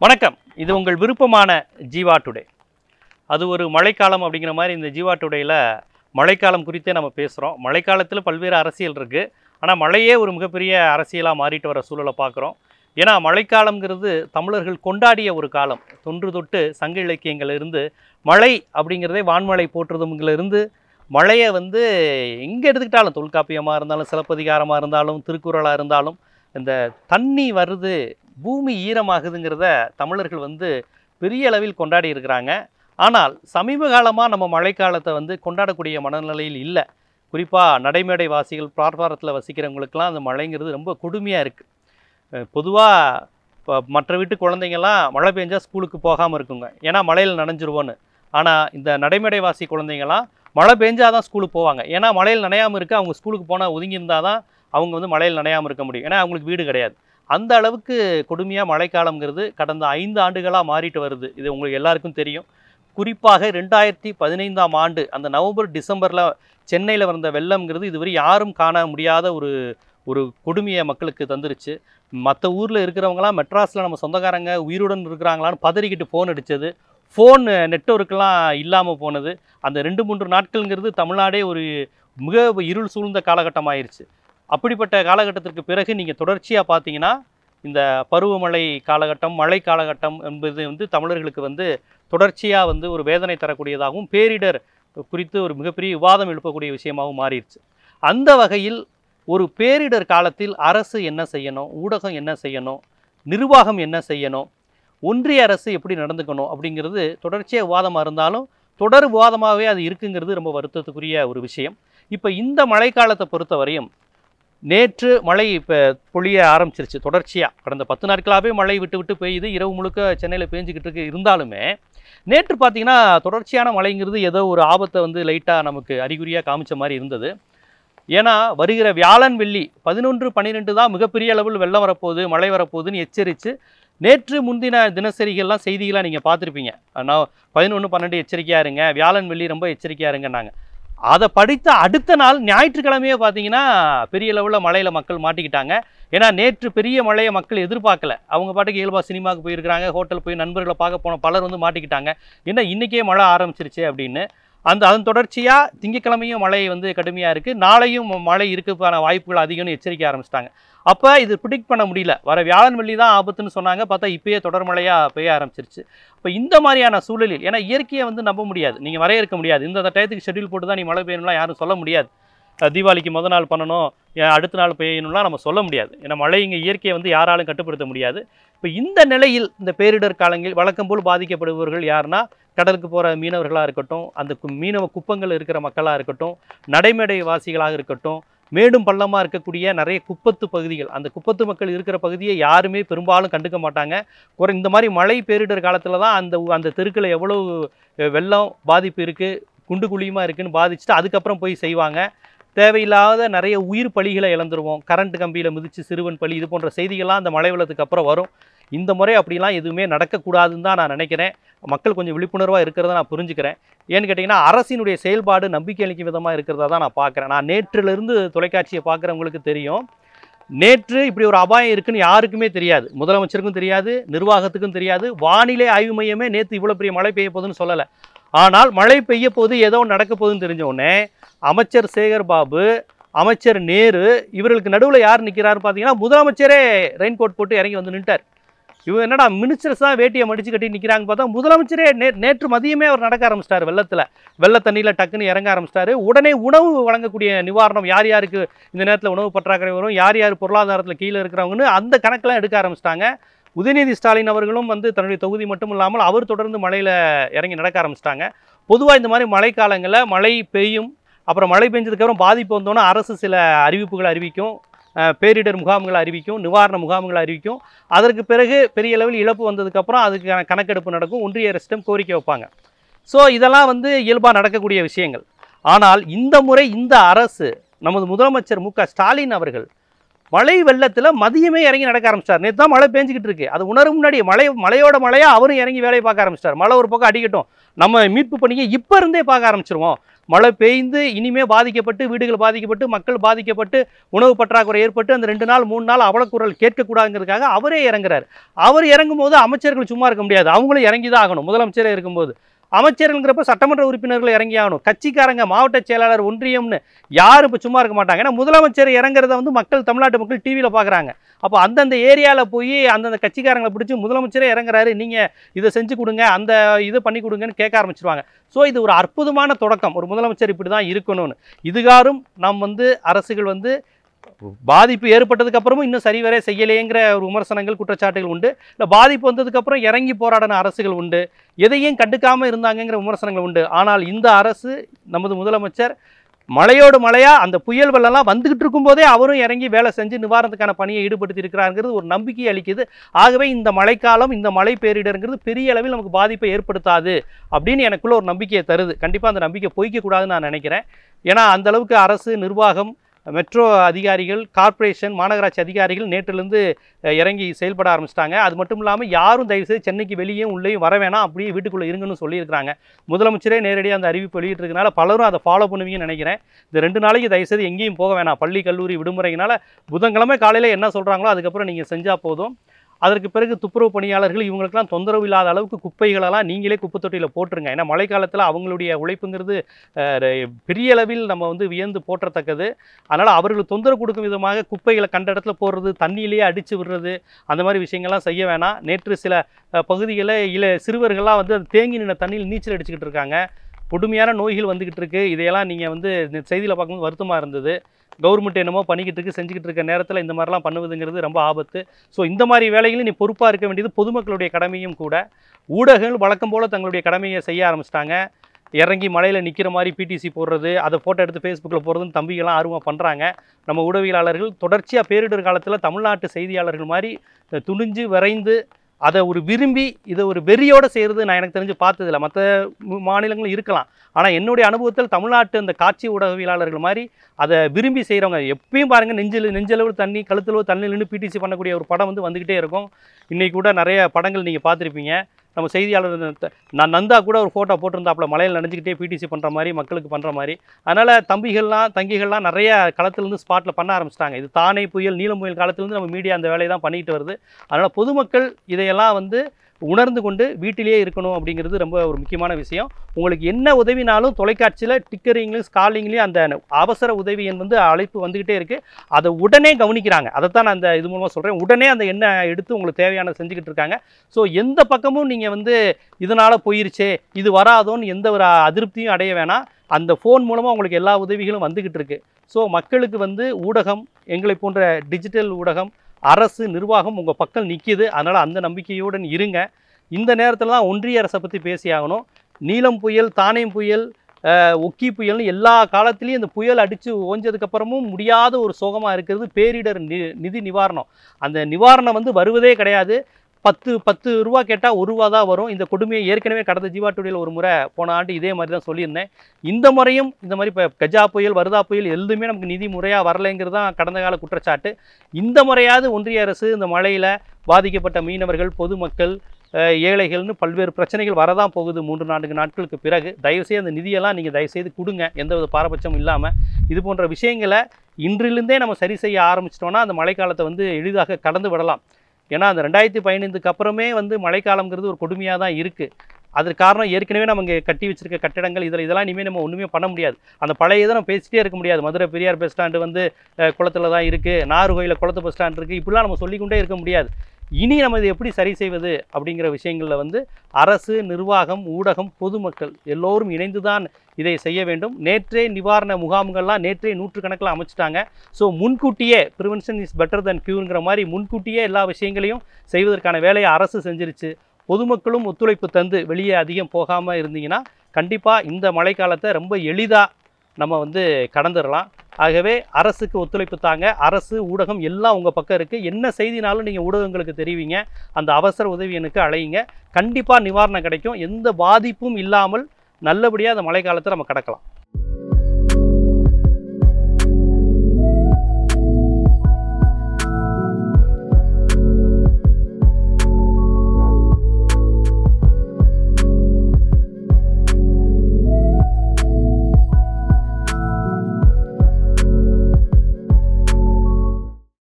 வணக்கம் இது உங்கள் விருப்பமான ஜீவா டுடே அது ஒரு மழைக்காலம் அப்படிங்கிற மாதிரி இந்த ஜீவா டுடேயில் மழைக்காலம் குறித்தே நம்ம பேசுகிறோம் மழைக்காலத்தில் பல்வேறு அரசியல் இருக்குது ஆனால் மழையே ஒரு மிகப்பெரிய அரசியலாக மாறிட்டு வர சூழலை பார்க்குறோம் ஏன்னா மழைக்காலம்ங்கிறது தமிழர்கள் கொண்டாடிய ஒரு காலம் தொன்று தொட்டு சங்க இலக்கியங்கள்ல இருந்து மழை அப்படிங்கிறதே வான்மழை போற்றுறதுங்கிலிருந்து மழையை வந்து எங்கே எடுத்துக்கிட்டாலும் தொல்காப்பியமாக இருந்தாலும் சிலப்பதிகாரமாக இருந்தாலும் திருக்குறளாக இருந்தாலும் இந்த தண்ணி வருது பூமி ஈரமாகுதுங்கிறத தமிழர்கள் வந்து பெரிய அளவில் கொண்டாடி இருக்கிறாங்க ஆனால் சமீப காலமாக நம்ம மழைக்காலத்தை வந்து கொண்டாடக்கூடிய மனநிலையில் இல்லை குறிப்பாக நடைமேடை வாசிகள் பிளாட்பாரத்தில் வசிக்கிறவங்களுக்கெல்லாம் அந்த மழைங்கிறது ரொம்ப கொடுமையாக இருக்குது பொதுவாக இப்போ மற்ற வீட்டு குழந்தைங்கள்லாம் மழை பெஞ்சா ஸ்கூலுக்கு போகாமல் இருக்குங்க ஏன்னா மழையில் நனைஞ்சிருவோன்னு ஆனால் இந்த நடைமேடை வாசி குழந்தைங்களாம் மழை பெஞ்சாதான் ஸ்கூலுக்கு போவாங்க ஏன்னா மழையில் நனையாமல் இருக்க அவங்க ஸ்கூலுக்கு போனால் ஒதுங்கி இருந்தால் தான் அவங்க வந்து மழையில் நனையாமல் இருக்க முடியும் ஏன்னா அவங்களுக்கு வீடு கிடையாது அந்த அளவுக்கு கொடுமையாக மழைக்காலம்ங்கிறது கடந்த ஐந்து ஆண்டுகளாக மாறிட்டு வருது இது உங்களுக்கு எல்லாருக்கும் தெரியும் குறிப்பாக ரெண்டாயிரத்தி பதினைந்தாம் ஆண்டு அந்த நவம்பர் டிசம்பரில் சென்னையில் வந்த வெள்ளம்ங்கிறது இதுவரை யாரும் காண முடியாத ஒரு ஒரு கொடுமையை மக்களுக்கு தந்துருச்சு மற்ற ஊரில் இருக்கிறவங்களாம் மெட்ராஸில் நம்ம சொந்தக்காரங்க உயிருடன் இருக்கிறாங்களான்னு பதறிக்கிட்டு ஃபோன் அடித்தது ஃபோன் நெட்ஒர்க்கெலாம் இல்லாமல் போனது அந்த ரெண்டு மூன்று நாட்கள்ங்கிறது தமிழ்நாடே ஒரு மிக இருள் சூழ்ந்த காலகட்டம் ஆயிருச்சு அப்படிப்பட்ட காலகட்டத்திற்கு பிறகு நீங்கள் தொடர்ச்சியாக பார்த்தீங்கன்னா இந்த பருவமழை காலகட்டம் மழை காலகட்டம் என்பது வந்து தமிழர்களுக்கு வந்து தொடர்ச்சியாக வந்து ஒரு வேதனை தரக்கூடியதாகவும் பேரிடர் குறித்து ஒரு மிகப்பெரிய விவாதம் எழுப்பக்கூடிய விஷயமாகவும் மாறிடுச்சு அந்த வகையில் ஒரு பேரிடர் காலத்தில் அரசு என்ன செய்யணும் ஊடகம் என்ன செய்யணும் நிர்வாகம் என்ன செய்யணும் ஒன்றிய அரசு எப்படி நடந்துக்கணும் அப்படிங்கிறது தொடர்ச்சியாக விவாதமாக இருந்தாலும் தொடர் விவாதமாகவே அது இருக்குங்கிறது ரொம்ப வருத்தத்துக்குரிய ஒரு விஷயம் இப்போ இந்த மழைக்காலத்தை பொறுத்த வரையும் நேற்று மழை இப்போ பொழிய ஆரம்பிச்சிருச்சு தொடர்ச்சியாக கடந்த பத்து நாட்களாகவே மழை விட்டு விட்டு பெய்யுது இரவு முழுக்க சென்னையில் பேஞ்சிக்கிட்டு இருக்கு இருந்தாலுமே நேற்று பார்த்தீங்கன்னா தொடர்ச்சியான மழைங்கிறது ஏதோ ஒரு ஆபத்தை வந்து லைட்டாக நமக்கு அறிகுறியாக காமிச்ச மாதிரி இருந்தது ஏன்னா வருகிற வியாழன் வெள்ளி பதினொன்று பன்னிரெண்டு தான் மிகப்பெரிய அளவில் வெள்ளம் வரப்போகுது மழை வரப்போகுதுன்னு எச்சரித்து நேற்று முந்தின தினசரிகள்லாம் செய்திகளாக நீங்கள் பார்த்துருப்பீங்க நான் பதினொன்று பன்னெண்டு எச்சரிக்கையாக இருங்க வியாழன் வெள்ளி ரொம்ப எச்சரிக்கையாக இருங்கன்னாங்க அதை படித்த அடுத்த நாள் ஞாயிற்றுக்கிழமையே பார்த்தீங்கன்னா பெரிய லெவலில் மழையில் மக்கள் மாட்டிக்கிட்டாங்க ஏன்னா நேற்று பெரிய மழையை மக்கள் எதிர்பார்க்கல அவங்க பாட்டுக்கு இயல்பா சினிமாவுக்கு போயிருக்கிறாங்க ஹோட்டல் போய் நண்பர்களை பார்க்க போன பலர் வந்து மாட்டிக்கிட்டாங்க ஏன்னா இன்றைக்கே மழை ஆரம்பிச்சிருச்சு அப்படின்னு அந்த அதன் தொடர்ச்சியாக திங்கக்கிழமையும் மழை வந்து கடுமையாக இருக்குது நாளையும் மழை இருக்கிறதுக்கான வாய்ப்புகள் அதிகம்னு எச்சரிக்கை ஆரம்பிச்சிட்டாங்க அப்போ இது ப்ரிடிக்ட் பண்ண முடியல வர வியாழன் வெள்ளி தான் ஆபத்துன்னு சொன்னாங்க பார்த்தா இப்பயே தொடர் மழையாக பெய்ய ஆரம்பிச்சிருச்சு இப்போ இந்த மாதிரியான சூழலில் ஏன்னா இயற்கையை வந்து நம்ப முடியாது நீங்கள் வரையறுக்க முடியாது இந்த டயத்துக்கு ஷெட்யூல் போட்டு தான் நீ மழை பெய்யணும்லாம் யாரும் சொல்ல முடியாது அஹ் தீபாவளிக்கு முத நாள் பண்ணணும் ஏன் அடுத்த நாள் பெய்யணும்லாம் நம்ம சொல்ல முடியாது ஏன்னா மழை இங்கே இயற்கையை வந்து யாராலும் கட்டுப்படுத்த முடியாது இப்போ இந்த நிலையில் இந்த பேரிடர் காலங்களில் வழக்கம் போல் பாதிக்கப்படுபவர்கள் யாருன்னா கடலுக்கு போகிற மீனவர்களாக இருக்கட்டும் அந்த கு- மீனவ குப்பங்கள் இருக்கிற மக்களாக இருக்கட்டும் நடைமேடை வாசிகளாக இருக்கட்டும் மேடும் பள்ளமாக இருக்கக்கூடிய நிறைய குப்பத்து பகுதிகள் அந்த குப்பத்து மக்கள் இருக்கிற பகுதியை யாருமே பெரும்பாலும் கண்டுக்க மாட்டாங்க குறை இந்த மாதிரி மழை பேரிடர் காலத்தில் தான் அந்த ஊ- அந்த தெருக்களில் எவ்வளவு அஹ், வெள்ளம் பாதிப்பு இருக்குது குண்டு குழியுமா இருக்குன்னு பாதிச்சுட்டு அதுக்கப்புறம் போய் செய்வாங்க தேவையில்லாத நிறைய உயிர் பலிகளை இழந்துருவோம் கரண்ட் கம்பியில் மிதித்து சிறுவன் பலி இது போன்ற செய்திகள்லாம் அந்த மழை வெள்ளத்துக்கு அப்புறம் வரும் இந்த முறை அப்படிலாம் எதுவுமே நடக்கக்கூடாதுன்னு தான் நான் நினைக்கிறேன் மக்கள் கொஞ்சம் விழிப்புணர்வாக இருக்கிறத நான் புரிஞ்சுக்கிறேன் ஏன்னு கேட்டிங்கன்னா அரசினுடைய செயல்பாடு நம்பிக்கை அளிக்கும் விதமாக இருக்கிறதா தான் நான் பார்க்குறேன் நான் நேற்றிலிருந்து தொலைக்காட்சியை பார்க்குறவங்களுக்கு தெரியும் நேற்று இப்படி ஒரு அபாயம் இருக்குன்னு யாருக்குமே தெரியாது முதலமைச்சருக்கும் தெரியாது நிர்வாகத்துக்கும் தெரியாது வானிலை ஆய்வு மையமே நேற்று இவ்வளோ பெரிய மழை பெய்ய போகுதுன்னு சொல்லலை ஆனால் மழை பெய்ய போகுது ஏதோ ஒன்று நடக்க போகுதுன்னு தெரிஞ்ச உடனே அமைச்சர் சேகர் பாபு அமைச்சர் நேரு இவர்களுக்கு நடுவில் யார் நிற்கிறாருன்னு பார்த்தீங்கன்னா முதலமைச்சரே ரெயின் கோட் போட்டு இறங்கி வந்து நின்ட்டார் இவங்க என்னடா மினிஸ்டர்ஸ் தான் வேட்டியை மடிச்சு கட்டி நிற்கிறாங்க பார்த்தா முதலமைச்சரே நே நேற்று மதியமே அவர் நடக்க ஆரம்பிச்சிட்டாரு வெள்ளத்தில் வெள்ள தண்ணியில் டக்குன்னு இறங்க ஆரம்பிச்சிட்டாரு உடனே உணவு வழங்கக்கூடிய நிவாரணம் யார் யாருக்கு இந்த நேரத்தில் உணவு பற்றாக்குறை வரும் யார் யார் பொருளாதாரத்தில் கீழே இருக்கிறவங்கன்னு அந்த கணக்கெல்லாம் எடுக்க ஆரம்பிச்சிட்டாங்க உதயநிதி ஸ்டாலின் அவர்களும் வந்து தன்னுடைய தொகுதி மட்டும் இல்லாமல் அவர் தொடர்ந்து மழையில் இறங்கி நடக்க ஆரம்பிச்சிட்டாங்க பொதுவாக இந்த மாதிரி மழைக்காலங்களில் மழை பெய்யும் அப்புறம் மழை பெஞ்சதுக்கப்புறம் பாதிப்பு வந்தோன்னே அரசு சில அறிவிப்புகளை அறிவிக்கும் அஹ் பேரிடர் முகாம்களை அறிவிக்கும் நிவாரண முகாம்களை அறிவிக்கும் அதற்கு பிறகு பெரிய அளவில் இழப்பு வந்ததுக்கப்புறம் அதுக்கான கணக்கெடுப்பு நடக்கும் ஒன்றிய அரசிடம் கோரிக்கை வைப்பாங்க ஸோ இதெல்லாம் வந்து இயல்பாக நடக்கக்கூடிய விஷயங்கள் ஆனால் இந்த முறை இந்த அரசு நமது முதலமைச்சர் மு க ஸ்டாலின் அவர்கள் மழை வெள்ளத்தில் மதியமே இறங்கி நடக்க ஆரம்பிச்சிட்டார் நேற்று தான் மழை பேஞ்சிக்கிட்டு இருக்கு அது உணரும் முன்னாடி மழை மழையோட மழையா அவரும் இறங்கி வேலையை பார்க்க ஆரம்பிச்சிட்டார் மழை ஒரு பக்கம் அடிக்கட்டும் நம்ம மீட்பு பணியை இப்போ இருந்தே பார்க்க ஆரம்பிச்சிருவோம் மழை பெய்ந்து இனிமே பாதிக்கப்பட்டு வீடுகள் பாதிக்கப்பட்டு மக்கள் பாதிக்கப்பட்டு உணவு பற்றாக்குறை ஏற்பட்டு அந்த ரெண்டு நாள் மூணு நாள் அவலக்குரல் கேட்கக்கூடாதுங்கிறதுக்காக அவரே இறங்குறாரு அவர் இறங்கும் போது அமைச்சர்கள் சும்மா இருக்க முடியாது அவங்களும் இறங்கி தான் ஆகணும் முதலமைச்சரே இருக்கும்போது அமைச்சர்கள்ங்கிறப்ப சட்டமன்ற உறுப்பினர்கள் இறங்கி ஆகணும் கட்சிக்காரங்க மாவட்ட செயலாளர் ஒன்றியம்னு யாரும் இப்போ சும்மா இருக்க மாட்டாங்க ஏன்னா முதலமைச்சர் இறங்குறத வந்து மக்கள் தமிழ்நாட்டு மக்கள் டிவியில் பார்க்குறாங்க அப்போ அந்தந்த ஏரியாவில் போய் அந்தந்த கட்சிக்காரங்களை பிடிச்சி முதலமைச்சரே இறங்குறாரு நீங்கள் இதை செஞ்சு கொடுங்க அந்த இதை பண்ணி கொடுங்கன்னு கேட்க ஆரம்பிச்சிருவாங்க ஸோ இது ஒரு அற்புதமான தொடக்கம் ஒரு முதலமைச்சர் இப்படி தான் இருக்கணும்னு இதுகாரும் நாம் வந்து அரசுகள் வந்து பாதிப்பு ஏற்பட்டதுக்கு அப்புறமும் இன்னும் சரிவர செய்யலையேங்கிற ஒரு விமர்சனங்கள் குற்றச்சாட்டுகள் உண்டு இல்லை பாதிப்பு வந்ததுக்கப்புறம் இறங்கி போராடின அரசுகள் உண்டு எதையும் கண்டுக்காமல் இருந்தாங்கங்கிற விமர்சனங்கள் உண்டு ஆனால் இந்த அரசு நமது முதலமைச்சர் மழையோடு மழையா அந்த புயல் வெள்ளம்லாம் வந்துகிட்டு இருக்கும்போதே அவரும் இறங்கி வேலை செஞ்சு நிவாரணத்துக்கான பணியை ஈடுபடுத்தி இருக்கிறாருங்கிறது ஒரு நம்பிக்கை அளிக்குது ஆகவே இந்த மழைக்காலம் இந்த மழை பேரிடருங்கிறது பெரிய அளவில் நமக்கு பாதிப்பை ஏற்படுத்தாது அப்படின்னு எனக்குள்ள ஒரு நம்பிக்கையை தருது கண்டிப்பாக அந்த நம்பிக்கை பொய்க்கக்கூடாதுன்னு நான் நினைக்கிறேன் ஏன்னா அந்த அளவுக்கு அரசு நிர்வாகம் மெட்ரோ அதிகாரிகள் கார்ப்பரேஷன் மாநகராட்சி அதிகாரிகள் நேற்றிலிருந்து அஹ், இறங்கி செயல்பட ஆரம்பிச்சிட்டாங்க அது மட்டும் இல்லாமல் யாரும் தயவுசெய்து சென்னைக்கு வெளியும் உள்ளேயும் வர வேணாம் அப்படியே வீட்டுக்குள்ளே இருங்கன்னு சொல்லியிருக்கிறாங்க முதலமைச்சரே நேரடியாக அந்த அறிவிப்பு வெளியிட்டிருக்கனால பலரும் அதை ஃபாலோ பண்ணுவீங்கன்னு நினைக்கிறேன் இந்த ரெண்டு நாளைக்கு தயவுசெய்து எங்கேயும் போக வேணாம் பள்ளி கல்லூரி விடுமுறையினால புதன்கிழமை காலையில் என்ன சொல்கிறாங்களோ அதுக்கப்புறம் நீங்கள் செஞ்சால் போதும் அதற்கு பிறகு துப்புரவு பணியாளர்கள் இவங்களுக்கெல்லாம் தொந்தரவு இல்லாத அளவுக்கு குப்பைகளெல்லாம் நீங்களே குப்பை தொட்டியில் போட்டுருங்க ஏன்னா மழைக்காலத்தில் அவங்களுடைய உழைப்புங்கிறது அஹ், ரெ- பெரிய அளவில் நம்ம வந்து வியந்து போற்றத்தக்கது அதனால் அவர்களுக்கு தொந்தரவு கொடுக்கும் விதமாக குப்பைகளை கண்ட இடத்துல போடுறது தண்ணியிலேயே அடித்து விடுறது அந்த மாதிரி விஷயங்கள்லாம் செய்ய வேணாம் நேற்று சில அஹ், பகுதிகளில் இல சிறுவர்கள்லாம் வந்து அது தேங்கி நின்ற தண்ணியில் நீச்சல் அடிச்சுக்கிட்டு இருக்காங்க கொடுமையான நோய்கள் வந்துக்கிட்டு இருக்கு இதையெல்லாம் நீங்கள் வந்து செய்தியில் பார்க்கும்போது வருத்தமாக இருந்தது கவர்மெண்ட் என்னமோ பண்ணிக்கிட்டு இருக்கு செஞ்சுக்கிட்டு இருக்க நேரத்தில் இந்த மாதிரிலாம் பண்ணுவதுங்கிறது ரொம்ப ஆபத்து ஸோ இந்த மாதிரி வேலைகளும் நீ பொறுப்பாக இருக்க வேண்டியது பொதுமக்களுடைய கடமையும் கூட ஊடகங்கள் வழக்கம் போல் தங்களுடைய கடமையை செய்ய ஆரம்பிச்சிட்டாங்க இறங்கி மலையில் நிற்கிற மாதிரி பிடிசி போடுறது அதை ஃபோட்டோ எடுத்து ஃபேஸ்புக்கில் போடுறதுன்னு தம்பிகள்லாம் ஆர்வமாக பண்ணுறாங்க நம்ம ஊடகவியலாளர்கள் தொடர்ச்சியாக பேரிடர் காலத்தில் தமிழ்நாட்டு செய்தியாளர்கள் மாதிரி அஹ், துணிஞ்சு விரைந்து அதை ஒரு விரும்பி இதை ஒரு வெறியோடு செய்கிறது நான் எனக்கு தெரிஞ்சு பார்த்ததில்ல மற்ற மாநிலங்களும் இருக்கலாம் ஆனால் என்னுடைய அனுபவத்தில் தமிழ்நாட்டு அந்த காட்சி ஊடகவியலாளர்கள் மாதிரி அதை விரும்பி செய்கிறவங்க எப்பயும் பாருங்கள் நெஞ்சில் நெஞ்சளவு தண்ணி கழுத்தளவு தண்ணியில் நின்று பிடிசி பண்ணக்கூடிய ஒரு படம் வந்து வந்துக்கிட்டே இருக்கும் இன்றைக்கி கூட நிறைய படங்கள் நீங்கள் பார்த்துருப்பீங்க நம்ம செய்தியாளர் த- நான் நந்தா கூட ஒரு ஃபோட்டோ போட்டிருந்தாப்புல மலையில் நனைஞ்சிக்கிட்டே பிடிசி பண்ணுற மாதிரி மக்களுக்கு பண்ணுற மாதிரி அதனால் தம்பிகள்லாம் தங்கிகள்லாம் நிறைய களத்துலேருந்து ஸ்பாட்டில் பண்ண ஆரம்பிச்சிட்டாங்க இது தானே புயல் நீலம் புயல் காலத்துலேருந்து நம்ம மீடியா அந்த வேலையை தான் பண்ணிட்டு வருது அதனால் பொதுமக்கள் இதையெல்லாம் வந்து உணர்ந்து கொண்டு வீட்டிலேயே இருக்கணும் அப்படிங்கிறது ரொம்ப ஒரு முக்கியமான விஷயம் உங்களுக்கு என்ன உதவினாலும் தொலைக்காட்சியில் டிக்கரிங்லையும் ஸ்காலிங்லேயும் அந்த அவசர உதவி எண் வந்து அழைப்பு வந்துக்கிட்டே இருக்குது அதை உடனே கவனிக்கிறாங்க அதைத்தான் நான் அந்த இது மூலமாக சொல்கிறேன் உடனே அந்த எண்ணை எடுத்து உங்களுக்கு தேவையான செஞ்சுக்கிட்டு இருக்காங்க ஸோ எந்த பக்கமும் நீங்கள் வந்து இதனால் போயிருச்சே இது வராதோன்னு எந்த ஒரு அதிருப்தியும் அடைய வேணாம் அந்த ஃபோன் மூலமாக உங்களுக்கு எல்லா உதவிகளும் வந்துக்கிட்டு இருக்கு ஸோ மக்களுக்கு வந்து ஊடகம் எங்களை போன்ற டிஜிட்டல் ஊடகம் அரசு நிர்வாகம் உங்கள் பக்கம் நிற்கிது அதனால் அந்த நம்பிக்கையுடன் இருங்க இந்த நேரத்தில் தான் ஒன்றிய அரசை பற்றி பேசியாகணும் நீலம் புயல் தானேம் புயல் அஹ், ஒக்கி புயல்னு எல்லா காலத்துலேயும் இந்த புயல் அடித்து ஓஞ்சதுக்கப்புறமும் முடியாத ஒரு சோகமாக இருக்கிறது பேரிடர் நி நிதி நிவாரணம் அந்த நிவாரணம் வந்து வருவதே கிடையாது பத்து பத்து ரூபா கேட்டால் ஒரு ரூபா தான் வரும் இந்த கொடுமையை ஏற்கனவே கடந்த ஜீவாட்டுடியில் ஒரு முறை போன ஆண்டு இதே மாதிரி தான் சொல்லியிருந்தேன் இந்த முறையும் இந்த மாதிரி இப்போ கஜா புயல் வருதா புயல் எதுவுமே நமக்கு நிதி முறையாக வரலைங்கிறது தான் கடந்த கால குற்றச்சாட்டு இந்த முறையாவது ஒன்றிய அரசு இந்த மழையில் பாதிக்கப்பட்ட மீனவர்கள் பொதுமக்கள் அஹ், ஏழைகள்னு பல்வேறு பிரச்சனைகள் வரதான் போகுது மூன்று நான்கு நாட்களுக்கு பிறகு தயவுசெய்து அந்த நிதியெல்லாம் நீங்கள் தயவுசெய்து கொடுங்க எந்தவித பாரபட்சமும் இல்லாமல் இது போன்ற விஷயங்களை இன்றிலிருந்தே நம்ம சரி செய்ய ஆரம்பிச்சிட்டோம்னா அந்த மழைக்காலத்தை வந்து எளிதாக கடந்து விடலாம் ஏன்னா அந்த ரெண்டாயிரத்தி பதினைந்துக்கு அப்புறமே வந்து மழைக்காலங்கிறது ஒரு கொடுமையாக தான் இருக்குது அதற்கு காரணம் ஏற்கனவே நம்ம இங்கே கட்டி வச்சிருக்க கட்டடங்கள் இதில் இதெல்லாம் இனிமேல் நம்ம ஒன்றுமே பண்ண முடியாது அந்த பழைய இதை நம்ம பேசிட்டே இருக்க முடியாது மதுரை பெரியார் பஸ் ஸ்டாண்டு வந்து அஹ், குளத்துல தான் இருக்குது நாகர்கோயிலில் குளத்து பஸ் ஸ்டாண்ட் இருக்குது இப்படிலாம் நம்ம சொல்லிக்கொண்டே இருக்க முடியாது இனி நம்ம இதை எப்படி சரி செய்வது அப்படிங்கிற விஷயங்களில் வந்து அரசு நிர்வாகம் ஊடகம் பொதுமக்கள் எல்லோரும் இணைந்து தான் இதை செய்ய வேண்டும் நேற்றே நிவாரண முகாம்கள்லாம் நேற்றே நூற்றுக்கணக்கில் அமைச்சிட்டாங்க ஸோ முன்கூட்டியே ப்ரிவென்ஷன் இஸ் பெட்டர் than க்யூங்கிற மாதிரி முன்கூட்டியே எல்லா விஷயங்களையும் செய்வதற்கான வேலையை அரசு செஞ்சிருச்சு பொதுமக்களும் ஒத்துழைப்பு தந்து வெளியே அதிகம் போகாமல் இருந்தீங்கன்னா கண்டிப்பாக இந்த மழைக்காலத்தை ரொம்ப எளிதாக நம்ம வந்து கடந்துடலாம் ஆகவே அரசுக்கு ஒத்துழைப்பு தாங்க அரசு ஊடகம் எல்லாம் உங்கள் பக்கம் இருக்குது என்ன செய்தினாலும் நீங்கள் ஊடகங்களுக்கு தெரிவிங்க அந்த அவசர உதவி எனக்கு அழையுங்க கண்டிப்பாக நிவாரணம் கிடைக்கும் எந்த பாதிப்பும் இல்லாமல் நல்லபடியாக அந்த மழைக்காலத்தை நம்ம கடக்கலாம்